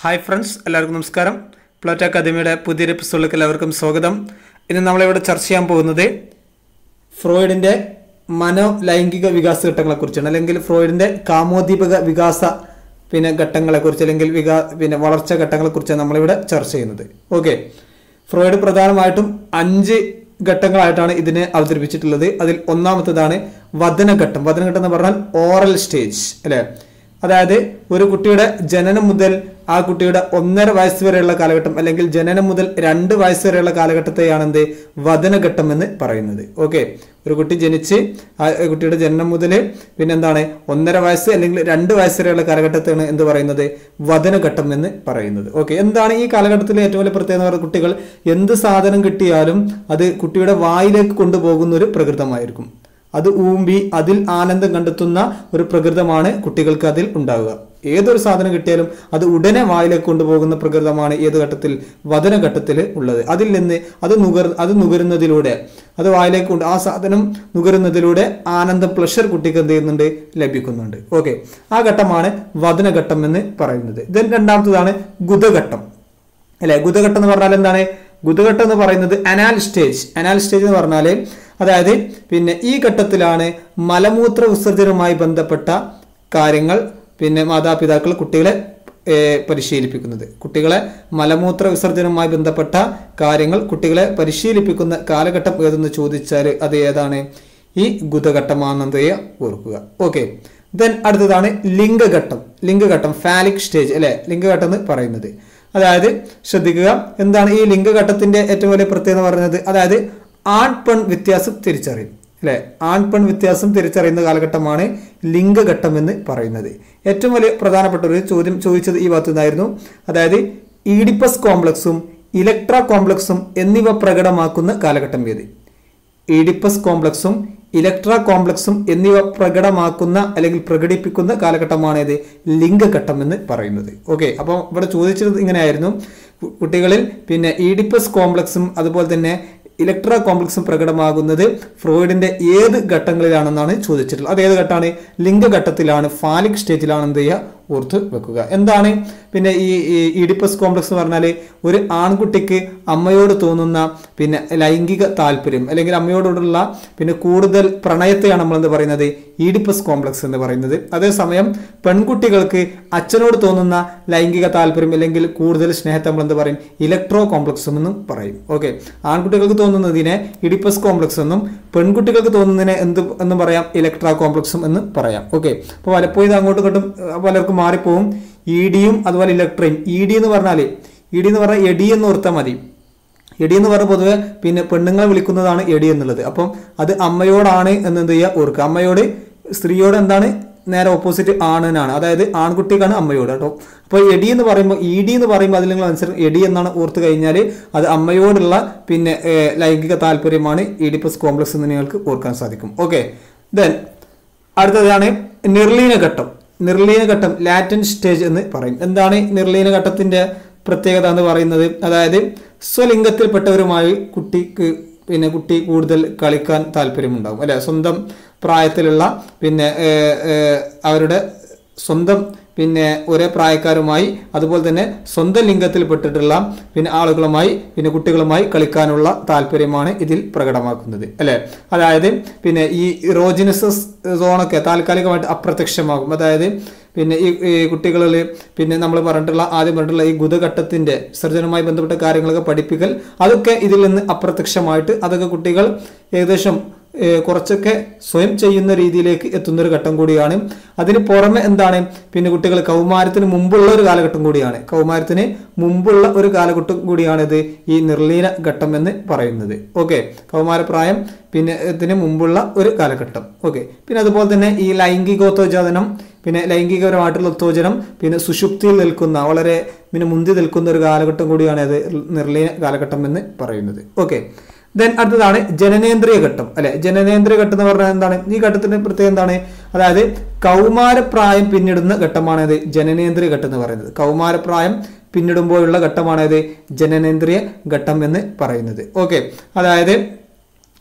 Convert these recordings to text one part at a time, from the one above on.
hi friends എല്ലാവർക്കും നമസ്കാരം പ്ലോറ്റ് അക്കാദമിയുടെ പുതിയൊരു എപ്പിസോഡിലേക്ക് എല്ലാവർക്കും സ്വാഗതം ഇന്ന് നമ്മളിവിടെ ചർച്ച ചെയ്യാൻ പോകുന്നത് ഫ്രോയിഡിന്റെ മനോ ലൈംഗിക വികാസ ഘട്ടങ്ങളെക്കുറിച്ചാണ് അല്ലെങ്കിൽ ഫ്രോയിഡിന്റെ കാമോദ്ദീപക വികാസ പിന്നെ ഘട്ടങ്ങളെക്കുറിച്ച് അല്ലെങ്കിൽ വികാ പിന്നെ വളർച്ച ഘട്ടങ്ങളെക്കുറിച്ചാണ് നമ്മളിവിടെ ചർച്ച ചെയ്യുന്നത് ഓക്കെ ഫ്രോയിഡ് പ്രധാനമായിട്ടും അഞ്ച് ഘട്ടങ്ങളായിട്ടാണ് ഇതിനെ അവതരിപ്പിച്ചിട്ടുള്ളത് അതിൽ ഒന്നാമത്തേതാണ് വദനഘട്ടം വദനഘട്ടം എന്ന് പറഞ്ഞാൽ ഓറൽ സ്റ്റേജ് അല്ലേ അതായത് ഒരു കുട്ടിയുടെ ജനനം മുതൽ ആ കുട്ടിയുടെ ഒന്നര വയസ്സ് വരെയുള്ള കാലഘട്ടം അല്ലെങ്കിൽ ജനനം മുതൽ രണ്ട് വയസ്സ് വരെയുള്ള കാലഘട്ടത്തെയാണ് എന്ത് വദനഘട്ടം എന്ന് പറയുന്നത് ഓക്കെ ഒരു കുട്ടി ജനിച്ച് ആ കുട്ടിയുടെ ജനനം മുതൽ പിന്നെന്താണ് ഒന്നര വയസ്സ് അല്ലെങ്കിൽ രണ്ട് വയസ്സ് വരെയുള്ള കാലഘട്ടത്തെയാണ് എന്ത് പറയുന്നത് വദനഘട്ടം എന്ന് പറയുന്നത് ഓക്കെ എന്താണ് ഈ കാലഘട്ടത്തിലെ ഏറ്റവും വലിയ പ്രത്യേകത എന്ന് പറയുന്നത് കുട്ടികൾ എന്ത് സാധനം കിട്ടിയാലും അത് കുട്ടിയുടെ വായിലേക്ക് കൊണ്ടുപോകുന്ന ഒരു പ്രകൃതമായിരിക്കും അത് ഊമ്പി അതിൽ ആനന്ദം കണ്ടെത്തുന്ന ഒരു പ്രകൃതമാണ് കുട്ടികൾക്ക് അതിൽ ഉണ്ടാവുക ഏതൊരു സാധനം കിട്ടിയാലും അത് ഉടനെ വായിലേക്ക് കൊണ്ടുപോകുന്ന പ്രകൃതമാണ് ഏത് ഘട്ടത്തിൽ വദനഘട്ടത്തിൽ ഉള്ളത് അതിൽ നിന്ന് അത് നുകർ അത് നുകരുന്നതിലൂടെ അത് വായിലേക്ക് കൊണ്ട് ആ സാധനം നുകരുന്നതിലൂടെ ആനന്ദം പ്ലഷർ കുട്ടിക്ക് എന്ത് ചെയ്യുന്നുണ്ട് ലഭിക്കുന്നുണ്ട് ഓക്കെ ആ ഘട്ടമാണ് വദനഘട്ടം എന്ന് പറയുന്നത് ദെൻ രണ്ടാമത്തതാണ് ഗുദഘട്ടം അല്ലെ ഗുദഘട്ടം എന്ന് പറഞ്ഞാൽ എന്താണ് ഗുദഘട്ടം എന്ന് പറയുന്നത് അനാൽ സ്റ്റേജ് അനാൽ സ്റ്റേജ് എന്ന് പറഞ്ഞാൽ അതായത് പിന്നെ ഈ ഘട്ടത്തിലാണ് മലമൂത്ര വിസർജനവുമായി ബന്ധപ്പെട്ട കാര്യങ്ങൾ പിന്നെ മാതാപിതാക്കൾ കുട്ടികളെ ഏർ, പരിശീലിപ്പിക്കുന്നത് കുട്ടികളെ മലമൂത്ര വിസർജനവുമായി ബന്ധപ്പെട്ട കാര്യങ്ങൾ കുട്ടികളെ പരിശീലിപ്പിക്കുന്ന കാലഘട്ടം ഏതെന്ന് ചോദിച്ചാൽ അത് ഏതാണ് ഈ ഗുദഘട്ടമാണെന്ന് ഓർക്കുക ഓക്കെ ദെൻ അടുത്തതാണ് ലിംഗഘട്ടം ലിംഗഘട്ടം ഫാലിക് സ്റ്റേജ് അല്ലെ ലിംഗഘട്ടം എന്ന് പറയുന്നത് അതായത് ശ്രദ്ധിക്കുക എന്താണ് ഈ ലിംഗഘട്ടത്തിന്റെ ഏറ്റവും വലിയ പ്രത്യേകത എന്ന് പറയുന്നത് അതായത് ആൺ പെൺ വ്യത്യാസം തിരിച്ചറിയും അല്ലെ ആൺ പെൺ വ്യത്യാസം തിരിച്ചറിയുന്ന കാലഘട്ടമാണ് ലിംഗഘട്ടം എന്ന് പറയുന്നത് ഏറ്റവും വലിയ പ്രധാനപ്പെട്ട ഒരു ചോദ്യം ചോദിച്ചത് ഈ ഭാഗത്തു നിന്നായിരുന്നു അതായത് ഈഡിപ്പസ് കോംപ്ലക്സും ഇലക്ട്ര കോംപ്ലക്സും എന്നിവ പ്രകടമാക്കുന്ന കാലഘട്ടം ഏത് ഈഡിപ്പസ് കോംപ്ലക്സും ഇലക്ട്ര കോംപ്ലക്സും എന്നിവ പ്രകടമാക്കുന്ന അല്ലെങ്കിൽ പ്രകടിപ്പിക്കുന്ന കാലഘട്ടമാണ് ഇത് ലിംഗഘട്ടം എന്ന് പറയുന്നത് ഓക്കെ അപ്പോൾ ഇവിടെ ചോദിച്ചത് ഇങ്ങനെയായിരുന്നു കു- കുട്ടികളിൽ പിന്നെ ഈഡിപ്പസ് കോംപ്ലക്സും അതുപോലെ തന്നെ ഇലക്ട്ര കോംപ്ലക്സും പ്രകടമാകുന്നത് ഫ്രോയിഡിന്റെ ഏത് ഘട്ടങ്ങളിലാണെന്നാണ് ചോദിച്ചിട്ടുള്ളത് അത് ഏത് ഘട്ടമാണ് ലിംഗഘട്ടത്തിലാണ് ഫാലിക് സ്റ്റേജിലാണ് എന്ത് ചെയ്യുക ഓർത്ത് വെക്കുക എന്താണ് പിന്നെ ഈ ഈ ഈഡിപ്പസ് കോംപ്ലക്സ് എന്ന് പറഞ്ഞാൽ ഒരു ആൺകുട്ടിക്ക് അമ്മയോട് തോന്നുന്ന പിന്നെ ലൈംഗിക താല്പര്യം അല്ലെങ്കിൽ അമ്മയോടുള്ള പിന്നെ കൂടുതൽ പ്രണയത്തെയാണ് നമ്മൾ എന്ത് പറയുന്നത് ഈഡിപ്പസ് കോംപ്ലക്സ് എന്ന് പറയുന്നത് അതേസമയം പെൺകുട്ടികൾക്ക് അച്ഛനോട് തോന്നുന്ന ലൈംഗിക താല്പര്യം അല്ലെങ്കിൽ കൂടുതൽ സ്നേഹത്തെ നമ്മൾ എന്ത് പറയും ഇലക്ട്രോ കോംപ്ലക്സ് എന്നും പറയും ഓക്കെ ആൺകുട്ടികൾക്ക് തോന്നുന്നതിനെ ഇഡിപ്പസ് കോംപ്ലക്സ് എന്നും പെൺകുട്ടികൾക്ക് തോന്നുന്നതിനെ എന്ത് എന്നും പറയാം ഇലക്ട്രാ കോംപ്ലക്സും എന്ന് പറയാം ഓക്കെ അപ്പോൾ പലപ്പോഴും ഇത് അങ്ങോട്ടും ഇങ്ങോട്ടും ഏർ, പലർക്കും മാറിപ്പോവും ഇ ഡിയും അതുപോലെ ഇലക്ട്രയും ഇ ഡി എന്ന് പറഞ്ഞാൽ ഇ ഡി എന്ന് പറഞ്ഞാൽ എഡി എന്ന് ഓർത്താൽ മതി എടി എന്ന് പറഞ്ഞ പൊതുവെ പിന്നെ പെണ്ണുങ്ങളെ വിളിക്കുന്നതാണ് എടി എന്നുള്ളത് അപ്പം അത് അമ്മയോടാണ് എന്ന് എന്ത് ചെയ്യുക ഓർക്കുക അമ്മയോട് സ്ത്രീയോട് എന്താണ് നേരെ ഓപ്പോസിറ്റ് ആണിനാണ് അതായത് ആൺകുട്ടിക്കാണ് അമ്മയോട് കേട്ടോ അപ്പോൾ എടി എന്ന് പറയുമ്പോൾ ഇ ഡി എന്ന് പറയുമ്പോൾ അതിൽ നിങ്ങൾ അനുസരിച്ച് എടി എന്നാണ് ഓർത്ത് കഴിഞ്ഞാൽ അത് അമ്മയോടുള്ള പിന്നെ ഏർ, ലൈംഗിക താല്പര്യമാണ് ഈഡിപ്പസ് കോംപ്ലക്സ് എന്ന് നിങ്ങൾക്ക് ഓർക്കാൻ സാധിക്കും ഓക്കെ ദെൻ അടുത്തതാണ് നിർലീന ഘട്ടം നിർലീന ഘട്ടം ലാറ്റൻ സ്റ്റേജ് എന്ന് പറയും എന്താണ് നിർലീന ഘട്ടത്തിന്റെ പ്രത്യേകത എന്ന് പറയുന്നത് അതായത് സ്വലിംഗത്തിൽപ്പെട്ടവരുമായി കുട്ടിക്ക് പിന്നെ കുട്ടി കൂടുതൽ കളിക്കാൻ താല്പര്യമുണ്ടാകും അല്ലെ സ്വന്തം പ്രായത്തിലുള്ള പിന്നെ ഏർ, ഏർ, അവരുടെ സ്വന്തം പിന്നെ ഒരേ പ്രായക്കാരുമായി അതുപോലെ തന്നെ സ്വന്തം ലിംഗത്തിൽപ്പെട്ടിട്ടുള്ള പിന്നെ ആളുകളുമായി പിന്നെ കുട്ടികളുമായി കളിക്കാനുള്ള താല്പര്യമാണ് ഇതിൽ പ്രകടമാക്കുന്നത് അല്ലെ അതായത് പിന്നെ ഈ റോജിനസസ് സോണൊക്കെ താൽക്കാലികമായിട്ട് അപ്രത്യക്ഷമാകും അതായത് പിന്നെ ഈ ഈ കുട്ടികളിൽ പിന്നെ നമ്മൾ പറഞ്ഞിട്ടുള്ള ആദ്യം പറഞ്ഞിട്ടുള്ള ഈ ഗുദഘട്ടത്തിന്റെ സർജനവുമായി ബന്ധപ്പെട്ട കാര്യങ്ങളൊക്കെ പഠിപ്പിക്കൽ അതൊക്കെ ഇതിൽ നിന്ന് അപ്രത്യക്ഷമായിട്ട് അതൊക്കെ കുട്ടികൾ ഏകദേശം ഏഹ് കുറച്ചൊക്കെ സ്വയം ചെയ്യുന്ന രീതിയിലേക്ക് എത്തുന്ന ഒരു ഘട്ടം കൂടിയാണ് അതിന് പുറമെ എന്താണ് പിന്നെ കുട്ടികൾ കൗമാരത്തിന് മുമ്പുള്ള ഒരു കാലഘട്ടം കൂടിയാണ് കൗമാരത്തിന് മുമ്പുള്ള ഒരു കാലഘട്ടം കൂടിയാണിത് ഈ നിർലീന ഘട്ടം എന്ന് പറയുന്നത് ഓക്കെ കൗമാരപ്രായം പിന്നെ ഇതിന് മുമ്പുള്ള ഒരു കാലഘട്ടം ഓക്കെ പിന്നെ അതുപോലെ തന്നെ ഈ ലൈംഗികോത്തോജനം പിന്നെ ലൈംഗികപരമായിട്ടുള്ള ഉത്തേജനം പിന്നെ സുഷുപ്തിയിൽ നിൽക്കുന്ന വളരെ പിന്നെ മുന്തി നിൽക്കുന്ന ഒരു കാലഘട്ടം കൂടിയാണ് അത് നിർലീന കാലഘട്ടം എന്ന് പറയുന്നത് ഓക്കെ ദെൻ അടുത്തതാണ് ജനനേന്ദ്രിയ ഘട്ടം അല്ലെ ജനനേന്ദ്രിയ ഘട്ടം എന്ന് പറഞ്ഞാൽ എന്താണ് ഈ ഘട്ടത്തിന്റെ പ്രത്യേകത എന്താണ് അതായത് കൗമാരപ്രായം പിന്നിടുന്ന ഘട്ടമാണ് ഇത് ജനനേന്ദ്രിയ ഘട്ടം എന്ന് പറയുന്നത് കൗമാരപ്രായം പിന്നിടുമ്പോഴുള്ള ഘട്ടമാണ് ഇത് ജനനേന്ദ്രിയ ഘട്ടം എന്ന് പറയുന്നത് ഓക്കെ അതായത്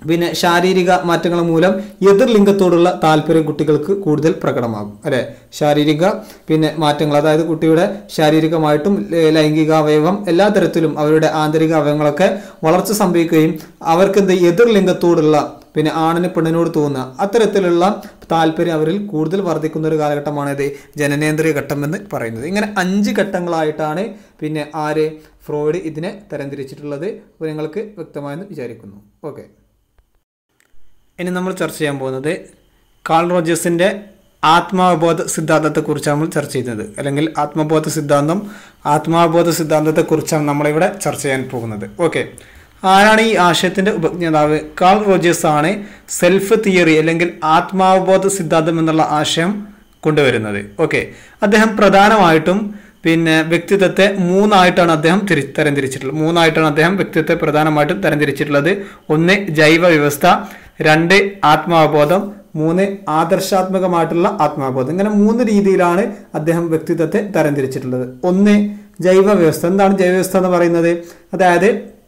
പിന്നെ ശാരീരിക മാറ്റങ്ങൾ മൂലം എതിർ ലിംഗത്തോടുള്ള താല്പര്യം കുട്ടികൾക്ക് കൂടുതൽ പ്രകടമാകും അല്ലെ ശാരീരിക പിന്നെ മാറ്റങ്ങൾ അതായത് കുട്ടിയുടെ ശാരീരികമായിട്ടും ല- ലൈംഗിക അവയവം എല്ലാ തരത്തിലും അവരുടെ ആന്തരിക അവയവങ്ങളൊക്കെ വളർച്ച സംഭവിക്കുകയും അവർക്ക് എന്ത് എതിർ ലിംഗത്തോടുള്ള പിന്നെ ആണിന് പെണ്ണിനോട് തോന്നുക അത്തരത്തിലുള്ള താല്പര്യം അവരിൽ കൂടുതൽ വർദ്ധിക്കുന്ന ഒരു കാലഘട്ടമാണിത് ജനനേന്ദ്രിയ ഘട്ടം എന്ന് പറയുന്നത് ഇങ്ങനെ അഞ്ച് ഘട്ടങ്ങളായിട്ടാണ് പിന്നെ ആര് ഫ്രോയിഡ് ഇതിനെ തരംതിരിച്ചിട്ടുള്ളത് അപ്പോൾ നിങ്ങൾക്ക് വ്യക്തമായെന്ന് വിചാരിക്കുന്നു ഓക്കെ ഇനി നമ്മൾ ചർച്ച ചെയ്യാൻ പോകുന്നത് കാൾ റോജേഴ്സിൻ്റെ ആത്മാവബോധ സിദ്ധാന്തത്തെക്കുറിച്ചാണ് നമ്മൾ ചർച്ച ചെയ്യുന്നത് അല്ലെങ്കിൽ ആത്മബോധ സിദ്ധാന്തം ആത്മാവബോധ സിദ്ധാന്തത്തെക്കുറിച്ചാണ് നമ്മളിവിടെ ചർച്ച ചെയ്യാൻ പോകുന്നത് ഓക്കെ ആരാണ് ഈ ആശയത്തിൻ്റെ ഉപജ്ഞാതാവ് കാൾ റോജേഴ്സ് ആണ് സെൽഫ് തിയറി അല്ലെങ്കിൽ ആത്മാവബോധ സിദ്ധാന്തം എന്നുള്ള ആശയം കൊണ്ടുവരുന്നത് ഓക്കെ അദ്ദേഹം പ്രധാനമായിട്ടും പിന്നെ വ്യക്തിത്വത്തെ മൂന്നായിട്ടാണ് അദ്ദേഹം തിരി തരംതിരിച്ചിട്ടുള്ളത് മൂന്നായിട്ടാണ് അദ്ദേഹം വ്യക്തിത്വത്തെ പ്രധാനമായിട്ടും തരംതിരിച്ചിട്ടുള്ളത് ഒന്ന് ജൈവ വ്യവസ്ഥ രണ്ട് ആത്മാവബോധം മൂന്ന് ആദർശാത്മകമായിട്ടുള്ള ആത്മാവബോധം ഇങ്ങനെ മൂന്ന് രീതിയിലാണ് അദ്ദേഹം വ്യക്തിത്വത്തെ തരംതിരിച്ചിട്ടുള്ളത് ഒന്ന് ജൈവ വ്യവസ്ഥ എന്താണ് ജൈവ വ്യവസ്ഥ എന്ന് പറയുന്നത് അതായത്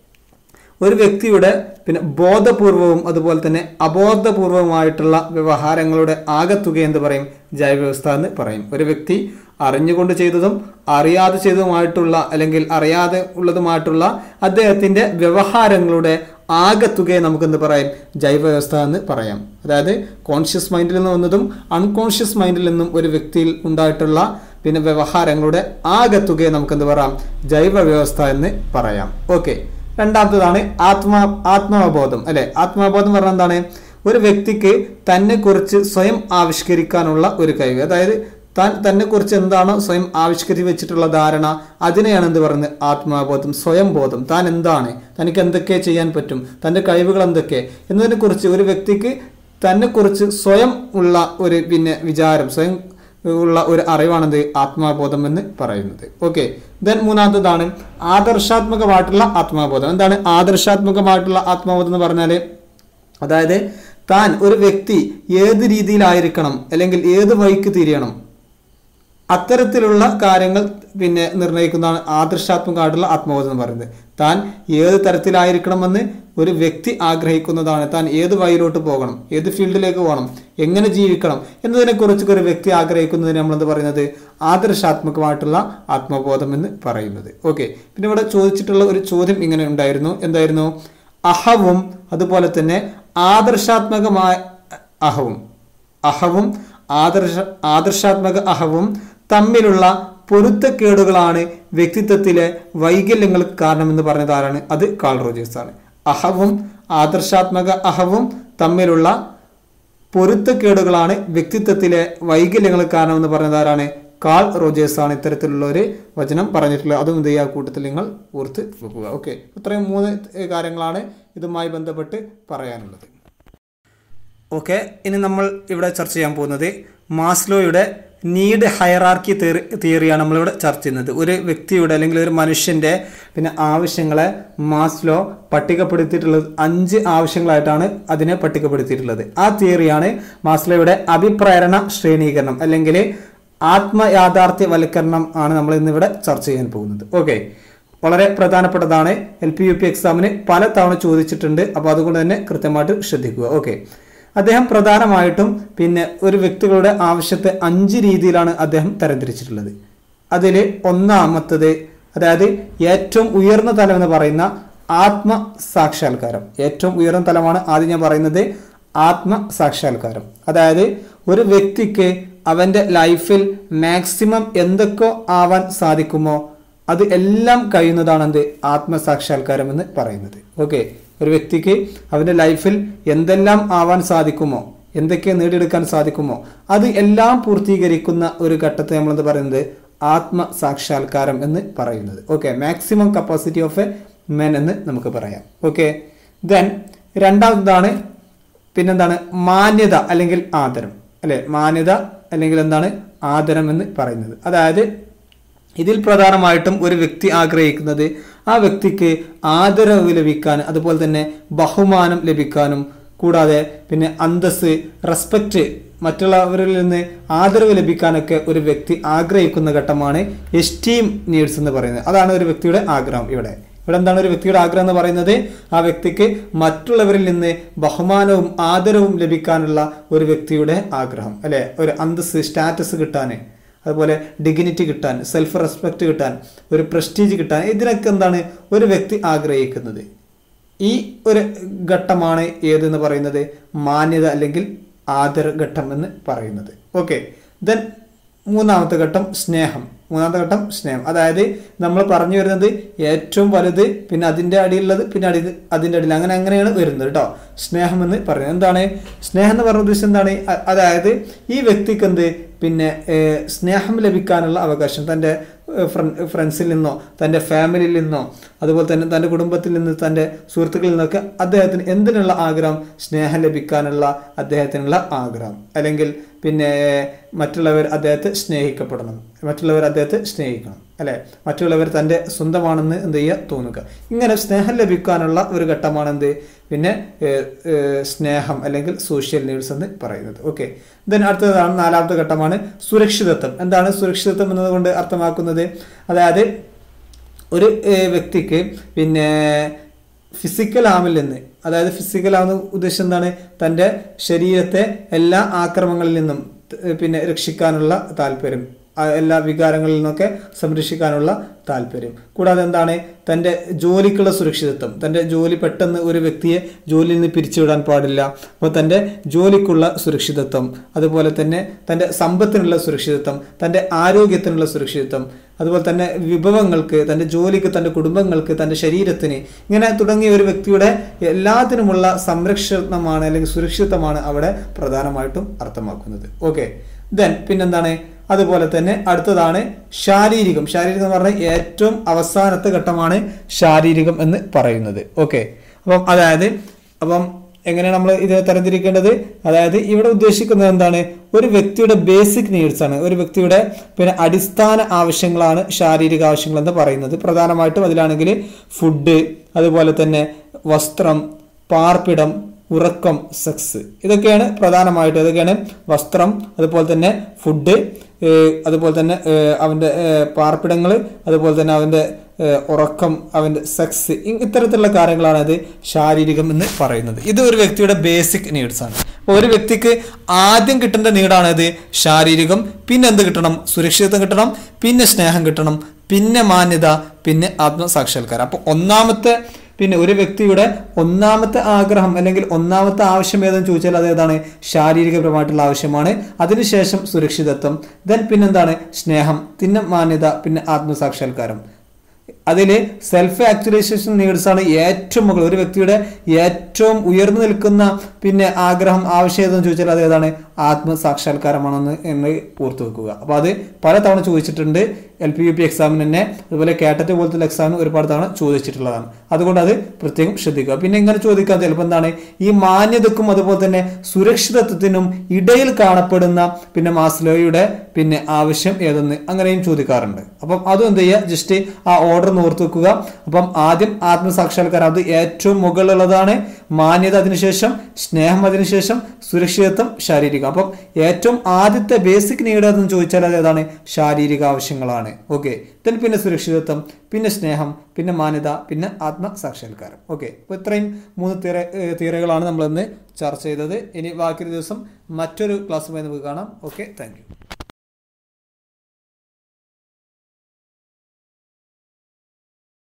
ഒരു വ്യക്തിയുടെ പിന്നെ ബോധപൂർവവും അതുപോലെ തന്നെ അബോധപൂർവമായിട്ടുള്ള വ്യവഹാരങ്ങളുടെ ആകത്തുക എന്ന് പറയും ജൈവ വ്യവസ്ഥ എന്ന് പറയും ഒരു വ്യക്തി അറിഞ്ഞുകൊണ്ട് ചെയ്തതും അറിയാതെ ചെയ്തതുമായിട്ടുള്ള അല്ലെങ്കിൽ അറിയാതെ ഉള്ളതുമായിട്ടുള്ള അദ്ദേഹത്തിന്റെ വ്യവഹാരങ്ങളുടെ ആകത്തുകയെ നമുക്കെന്ത് പറയാം ജൈവ വ്യവസ്ഥ എന്ന് പറയാം അതായത് കോൺഷ്യസ് മൈൻഡിൽ നിന്ന് വന്നതും അൺകോൺഷ്യസ് മൈൻഡിൽ നിന്നും ഒരു വ്യക്തിയിൽ ഉണ്ടായിട്ടുള്ള പിന്നെ വ്യവഹാരങ്ങളുടെ ആകത്തുകയെ നമുക്കെന്ത് പറയാം ജൈവ വ്യവസ്ഥ എന്ന് പറയാം ഓക്കെ രണ്ടാമത്തതാണ് ആത്മാ ആത്മാവബോധം അല്ലെ ആത്മാവബോധം പറഞ്ഞാൽ എന്താണ് ഒരു വ്യക്തിക്ക് തന്നെ കുറിച്ച് സ്വയം ആവിഷ്കരിക്കാനുള്ള ഒരു കഴിവ് അതായത് താൻ തന്നെ കുറിച്ച് എന്താണോ സ്വയം ആവിഷ്കരിച്ച് വെച്ചിട്ടുള്ള ധാരണ അതിനെയാണ് എന്ത് പറയുന്നത് ആത്മാബോധം സ്വയം ബോധം താൻ എന്താണ് തനിക്ക് എന്തൊക്കെ ചെയ്യാൻ പറ്റും തൻ്റെ കഴിവുകൾ എന്തൊക്കെ എന്നതിനെ കുറിച്ച് ഒരു വ്യക്തിക്ക് തന്നെ കുറിച്ച് സ്വയം ഉള്ള ഒരു പിന്നെ വിചാരം സ്വയം ഉള്ള ഒരു അറിവാണെന്ത് ആത്മാബോധം എന്ന് പറയുന്നത് ഓക്കെ ദെൻ മൂന്നാമത്തതാണ് ആദർശാത്മകമായിട്ടുള്ള ആത്മാബോധം എന്താണ് ആദർശാത്മകമായിട്ടുള്ള ആത്മാബോധം എന്ന് പറഞ്ഞാൽ അതായത് താൻ ഒരു വ്യക്തി ഏത് രീതിയിലായിരിക്കണം അല്ലെങ്കിൽ ഏത് വഴിക്ക് തിരിയണം അത്തരത്തിലുള്ള കാര്യങ്ങൾ പിന്നെ നിർണ്ണയിക്കുന്നതാണ് ആദർശാത്മകമായിട്ടുള്ള ആത്മബോധം എന്ന് പറയുന്നത് താൻ ഏത് തരത്തിലായിരിക്കണമെന്ന് ഒരു വ്യക്തി ആഗ്രഹിക്കുന്നതാണ് താൻ ഏത് വഴിയിലോട്ട് പോകണം ഏത് ഫീൽഡിലേക്ക് പോകണം എങ്ങനെ ജീവിക്കണം എന്നതിനെക്കുറിച്ച് ഒരു വ്യക്തി ആഗ്രഹിക്കുന്നതിന് നമ്മളെന്ത് പറയുന്നത് ആദർശാത്മകമായിട്ടുള്ള ആത്മബോധം എന്ന് പറയുന്നത് ഓക്കെ പിന്നെ ഇവിടെ ചോദിച്ചിട്ടുള്ള ഒരു ചോദ്യം ഇങ്ങനെ ഉണ്ടായിരുന്നു എന്തായിരുന്നു അഹവും അതുപോലെ തന്നെ ആദർശാത്മകമായ അഹവും അഹവും ആദർശ ആദർശാത്മക അഹവും തമ്മിലുള്ള പൊരുത്തക്കേടുകളാണ് വ്യക്തിത്വത്തിലെ വൈകല്യങ്ങൾക്ക് കാരണമെന്ന് പറഞ്ഞത് ആരാണ് അത് കാൾ റോജേഴ്സ് ആണ് അഹവും ആദർശാത്മക അഹവും തമ്മിലുള്ള പൊരുത്തക്കേടുകളാണ് വ്യക്തിത്വത്തിലെ വൈകല്യങ്ങൾക്ക് കാരണമെന്ന് പറഞ്ഞത് ആരാണ് കാൾ റോജേഴ്സ് ആണ് ഇത്തരത്തിലുള്ള ഒരു വചനം പറഞ്ഞിട്ടുള്ളത് അതും ഇത് ആ കൂട്ടത്തിൽ നിങ്ങൾ ഓർത്ത് വെക്കുക ഓക്കെ ഇത്രയും മൂന്ന് കാര്യങ്ങളാണ് ഇതുമായി ബന്ധപ്പെട്ട് പറയാനുള്ളത് ഓക്കെ ഇനി നമ്മൾ ഇവിടെ ചർച്ച ചെയ്യാൻ പോകുന്നത് മാസ്ലോയുടെ നീഡ് ഹയറാർക്കി തിയറി തിയറിയാണ് നമ്മളിവിടെ ചർച്ച ചെയ്യുന്നത് ഒരു വ്യക്തിയുടെ അല്ലെങ്കിൽ ഒരു മനുഷ്യൻ്റെ പിന്നെ ആവശ്യങ്ങളെ മാസ്ലോ പട്ടികപ്പെടുത്തിയിട്ടുള്ളത് അഞ്ച് ആവശ്യങ്ങളായിട്ടാണ് അതിനെ പട്ടികപ്പെടുത്തിയിട്ടുള്ളത് ആ തിയറിയാണ് മാസ്ലോയുടെ അഭിപ്രേരണ ശ്രേണീകരണം അല്ലെങ്കിൽ ആത്മയാഥാർത്ഥ്യവൽക്കരണം ആണ് നമ്മൾ ഇന്നിവിടെ ചർച്ച ചെയ്യാൻ പോകുന്നത് ഓക്കെ വളരെ പ്രധാനപ്പെട്ടതാണ് എൽ പി യു പി എക്സാമിന് പല തവണ ചോദിച്ചിട്ടുണ്ട് അപ്പോൾ അതുകൊണ്ട് തന്നെ കൃത്യമായിട്ട് ശ്രദ്ധിക്കുക ഓക്കെ അദ്ദേഹം പ്രധാനമായിട്ടും പിന്നെ ഒരു വ്യക്തികളുടെ ആവശ്യത്തെ അഞ്ച് രീതിയിലാണ് അദ്ദേഹം തരംതിരിച്ചിട്ടുള്ളത് അതിൽ ഒന്നാമത്തത് അതായത് ഏറ്റവും ഉയർന്ന തലം എന്ന് പറയുന്ന ആത്മ സാക്ഷാത്കാരം ഏറ്റവും ഉയർന്ന തലമാണ് ആദ്യം ഞാൻ പറയുന്നത് ആത്മ സാക്ഷാത്കാരം അതായത് ഒരു വ്യക്തിക്ക് അവൻ്റെ ലൈഫിൽ മാക്സിമം എന്തൊക്കെ ആവാൻ സാധിക്കുമോ അത് എല്ലാം കഴിയുന്നതാണ് എന്ത് ആത്മസാക്ഷാത്കാരം എന്ന് പറയുന്നത് ഓക്കെ ഒരു വ്യക്തിക്ക് അവൻ്റെ ലൈഫിൽ എന്തെല്ലാം ആവാൻ സാധിക്കുമോ എന്തൊക്കെ നേടിയെടുക്കാൻ സാധിക്കുമോ അത് എല്ലാം പൂർത്തീകരിക്കുന്ന ഒരു ഘട്ടത്തെ നമ്മളെന്ത് പറയുന്നത് ആത്മസാക്ഷാത്കാരം എന്ന് പറയുന്നത് okay maximum capacity of a men എന്ന് നമുക്ക് പറയാം ഓക്കെ ദെൻ രണ്ടാമതാണ് പിന്നെന്താണ് മാന്യത അല്ലെങ്കിൽ ആദരം അല്ലെ മാന്യത അല്ലെങ്കിൽ എന്താണ് ആദരം എന്ന് പറയുന്നത് അതായത് ഇതിൽ പ്രധാനമായിട്ടും ഒരു വ്യക്തി ആഗ്രഹിക്കുന്നത് ആ വ്യക്തിക്ക് ആദരവ് ലഭിക്കാൻ അതുപോലെ തന്നെ ബഹുമാനം ലഭിക്കാനും കൂടാതെ പിന്നെ അന്തസ് റെസ്പെക്റ്റ് മറ്റുള്ളവരിൽ നിന്ന് ആദരവ് ലഭിക്കാനൊക്കെ ഒരു വ്യക്തി ആഗ്രഹിക്കുന്ന ഘട്ടമാണ് എസ്റ്റീം നീഡ്സ് എന്ന് പറയുന്നത് അതാണ് ഒരു വ്യക്തിയുടെ ആഗ്രഹം ഇവിടെ ഇവിടെ എന്താണ് ഒരു വ്യക്തിയുടെ ആഗ്രഹം എന്ന് പറയുന്നത് ആ വ്യക്തിക്ക് മറ്റുള്ളവരിൽ നിന്ന് ബഹുമാനവും ആദരവും ലഭിക്കാനുള്ള ഒരു വ്യക്തിയുടെ ആഗ്രഹം അല്ലെ ഒരു അന്തസ് സ്റ്റാറ്റസ് കിട്ടാൻ അതുപോലെ ഡിഗ്നിറ്റി കിട്ടാൻ സെൽഫ് റെസ്പെക്റ്റ് കിട്ടാൻ ഒരു പ്രസ്റ്റീജ് കിട്ടാൻ ഇതിനൊക്കെ എന്താണ് ഒരു വ്യക്തി ആഗ്രഹിക്കുന്നത് ഈ ഒരു ഘട്ടമാണ് ഏതെന്ന് പറയുന്നത് മാന്യത അല്ലെങ്കിൽ ആദര ഘട്ടം എന്ന് പറയുന്നത് ഓക്കെ ദെൻ മൂന്നാമത്തെ ഘട്ടം സ്നേഹം മൂന്നാമത്തെ ഘട്ടം സ്നേഹം അതായത് നമ്മൾ പറഞ്ഞു വരുന്നത് ഏറ്റവും വലുത് പിന്നെ അതിൻ്റെ അടിയിലുള്ളത് പിന്നെ അടി അതിൻ്റെ അടിയിൽ അങ്ങനെ അങ്ങനെയാണ് വരുന്നത് കേട്ടോ സ്നേഹം എന്ന് പറയുന്നത് എന്താണ് സ്നേഹം എന്ന് പറഞ്ഞ ഉദ്ദേശം എന്താണ് അ- അതായത് ഈ വ്യക്തിക്ക് എന്ത് പിന്നെ ഏഹ്, സ്നേഹം ലഭിക്കാനുള്ള അവകാശം തൻ്റെ ഏഹ്, ഫ്രണ്ട് ഫ്രണ്ട്സിൽ നിന്നോ തൻ്റെ ഫാമിലിയിൽ നിന്നോ അതുപോലെ തന്നെ തൻ്റെ കുടുംബത്തിൽ നിന്ന് തൻ്റെ സുഹൃത്തുക്കളിൽ നിന്നൊക്കെ അദ്ദേഹത്തിന് എന്തിനുള്ള ആഗ്രഹം സ്നേഹം ലഭിക്കാനുള്ള അദ്ദേഹത്തിനുള്ള ആഗ്രഹം അല്ലെങ്കിൽ പിന്നെ മറ്റുള്ളവർ അദ്ദേഹത്തെ സ്നേഹിക്കപ്പെടണം മറ്റുള്ളവർ അദ്ദേഹത്തെ സ്നേഹിക്കണം അല്ലെ മറ്റുള്ളവർ തൻ്റെ സ്വന്തമാണെന്ന് എന്ത് ചെയ്യുക തോന്നുക ഇങ്ങനെ സ്നേഹം ലഭിക്കാനുള്ള ഒരു ഘട്ടമാണ് എന്ത് പിന്നെ ഏഹ്, ഏഹ്, സ്നേഹം അല്ലെങ്കിൽ സോഷ്യൽ നീഡ്സ് എന്ന് പറയുന്നത് ഓക്കെ ദെൻ അടുത്തതാണ് നാലാമത്തെ ഘട്ടമാണ് സുരക്ഷിതത്വം എന്താണ് സുരക്ഷിതത്വം എന്നതുകൊണ്ട് അർത്ഥമാക്കുന്നത് അതായത് ഒരു ഏഹ്, വ്യക്തിക്ക് പിന്നെ ഫിസിക്കൽ ആമിൽ നിന്ന് അതായത് ഫിസിക്കൽ ആവുന്ന ഉദ്ദേശം എന്താണ് തൻ്റെ ശരീരത്തെ എല്ലാ ആക്രമണങ്ങളിൽ നിന്നും ത- പിന്നെ രക്ഷിക്കാനുള്ള താല്പര്യം ആ എല്ലാ വികാരങ്ങളിൽ നിന്നൊക്കെ സംരക്ഷിക്കാനുള്ള താല്പര്യം കൂടാതെ എന്താണ് തൻ്റെ ജോലിക്കുള്ള സുരക്ഷിതത്വം തൻ്റെ ജോലി പെട്ടെന്ന് ഒരു വ്യക്തിയെ ജോലിയിൽ നിന്ന് പിരിച്ചുവിടാൻ പാടില്ല അപ്പോൾ തൻ്റെ ജോലിക്കുള്ള സുരക്ഷിതത്വം അതുപോലെ തന്നെ തൻ്റെ സമ്പത്തിനുള്ള സുരക്ഷിതത്വം തൻ്റെ ആരോഗ്യത്തിനുള്ള സുരക്ഷിതത്വം അതുപോലെ തന്നെ വിഭവങ്ങൾക്ക് തൻ്റെ ജോലിക്ക് തൻ്റെ കുടുംബങ്ങൾക്ക് തൻ്റെ ശരീരത്തിന് ഇങ്ങനെ തുടങ്ങിയ ഒരു വ്യക്തിയുടെ എല്ലാത്തിനുമുള്ള സംരക്ഷണമാണ് അല്ലെങ്കിൽ സുരക്ഷിതത്വമാണ് അവിടെ പ്രധാനമായിട്ടും അർത്ഥമാക്കുന്നത് ഓക്കെ ദെൻ പിന്നെന്താണ് അതുപോലെ തന്നെ അടുത്തതാണ് ശാരീരികം ശാരീരികം എന്ന് പറഞ്ഞാൽ ഏറ്റവും അവസാനത്തെ ഘട്ടമാണ് ശാരീരികം എന്ന് പറയുന്നത് ഓക്കെ അപ്പം അതായത് അപ്പം എങ്ങനെയാണ് നമ്മൾ ഇത് തരംതിരിക്കേണ്ടത് അതായത് ഇവിടെ ഉദ്ദേശിക്കുന്നത് എന്താണ് ഒരു വ്യക്തിയുടെ ബേസിക് നീഡ്സ് ആണ് ഒരു വ്യക്തിയുടെ പിന്നെ അടിസ്ഥാന ആവശ്യങ്ങളാണ് ശാരീരിക ആവശ്യങ്ങൾ എന്ന് പറയുന്നത് പ്രധാനമായിട്ടും അതിലാണെങ്കിൽ ഫുഡ് അതുപോലെ തന്നെ വസ്ത്രം പാർപ്പിടം ഉറക്കം സെക്സ് ഇതൊക്കെയാണ് പ്രധാനമായിട്ടും ഇതൊക്കെയാണ് വസ്ത്രം അതുപോലെ തന്നെ ഫുഡ് അതുപോലെ തന്നെ ഏഹ്, അവൻ്റെ പാർപ്പിടങ്ങൾ അതുപോലെ തന്നെ അവൻ്റെ ഏഹ്, ഉറക്കം അവൻ്റെ സെക്സ് ഇത്തരത്തിലുള്ള കാര്യങ്ങളാണ് അത് ശാരീരികം എന്ന് പറയുന്നത് ഇത് ഒരു വ്യക്തിയുടെ ബേസിക് നീഡ്സ് ആണ് അപ്പോൾ ഒരു വ്യക്തിക്ക് ആദ്യം കിട്ടേണ്ട നീഡാണ് ഇത് ശാരീരികം പിന്നെ എന്ത് കിട്ടണം സുരക്ഷിതത്വം കിട്ടണം പിന്നെ സ്നേഹം കിട്ടണം പിന്നെ മാന്യത പിന്നെ ആത്മസാക്ഷാത്കാരം അപ്പോൾ ഒന്നാമത്തെ പിന്നെ ഒരു വ്യക്തിയുടെ ഒന്നാമത്തെ ആഗ്രഹം അല്ലെങ്കിൽ ഒന്നാമത്തെ ആവശ്യം ഏതെന്ന് ചോദിച്ചാൽ അത് ഏതാണ് ശാരീരികപരമായിട്ടുള്ള ആവശ്യമാണ് അതിനുശേഷം സുരക്ഷിതത്വം ദെൻ പിന്നെന്താണ് സ്നേഹം പിന്നെ മാന്യത പിന്നെ ആത്മസാക്ഷാത്കാരം അതിൽ സെൽഫ് ആക്ച്വലൈസേഷൻ നീഡ്സ് ആണ് ഏറ്റവും മുകളിൽ ഒരു വ്യക്തിയുടെ ഏറ്റവും ഉയർന്നു നിൽക്കുന്ന പിന്നെ ആഗ്രഹം ആവശ്യം ഏതെന്ന് ചോദിച്ചാൽ അത് ഏതാണ് ആത്മസാക്ഷാത്കാരമാണെന്ന് എന്ന് ഓർത്തു വെക്കുക അപ്പോൾ അത് പല തവണ ചോദിച്ചിട്ടുണ്ട് എൽ പി യു പി എക്സാമിന് തന്നെ അതുപോലെ കാറ്ററ്റ് പോലത്തെ എക്സാമിന് ഒരുപാട് തവണ ചോദിച്ചിട്ടുള്ളതാണ് അതുകൊണ്ട് അത് പ്രത്യേകം ശ്രദ്ധിക്കുക പിന്നെ ഇങ്ങനെ ചോദിക്കാൻ ചിലപ്പോൾ എന്താണ് ഈ മാന്യതക്കും അതുപോലെ തന്നെ സുരക്ഷിതത്വത്തിനും ഇടയിൽ കാണപ്പെടുന്ന പിന്നെ മാസ്ലോയുടെ പിന്നെ ആവശ്യം ഏതെന്ന് അങ്ങനെയും ചോദിക്കാറുണ്ട് അപ്പം അതും എന്ത് ചെയ്യുക ജസ്റ്റ് ആ ഓർഡർ ഓർത്ത് വെക്കുക അപ്പം ആദ്യം ആത്മസാക്ഷാത്കാരം അത് ഏറ്റവും മുകളിലുള്ളതാണ് മാന്യത അതിനുശേഷം സ്നേഹം അതിനുശേഷം സുരക്ഷിതത്വം ശാരീരികം അപ്പം ഏറ്റവും ആദ്യത്തെ ബേസിക് നീഡ് എന്ന് ചോദിച്ചാൽ അത് ഏതാണ് ശാരീരിക ആവശ്യങ്ങളാണ് ഓക്കെ ദെൻ പിന്നെ സുരക്ഷിതത്വം പിന്നെ സ്നേഹം പിന്നെ മാന്യത പിന്നെ ആത്മസാക്ഷാത്കാരം ഓക്കെ അപ്പോൾ ഇത്രയും മൂന്ന് തീര തീരകളാണ് നമ്മളിന്ന് ചർച്ച ചെയ്തത് ഇനി ബാക്കി ദിവസം മറ്റൊരു ക്ലാസ്സുമായി നമുക്ക് കാണാം ഓക്കെ താങ്ക്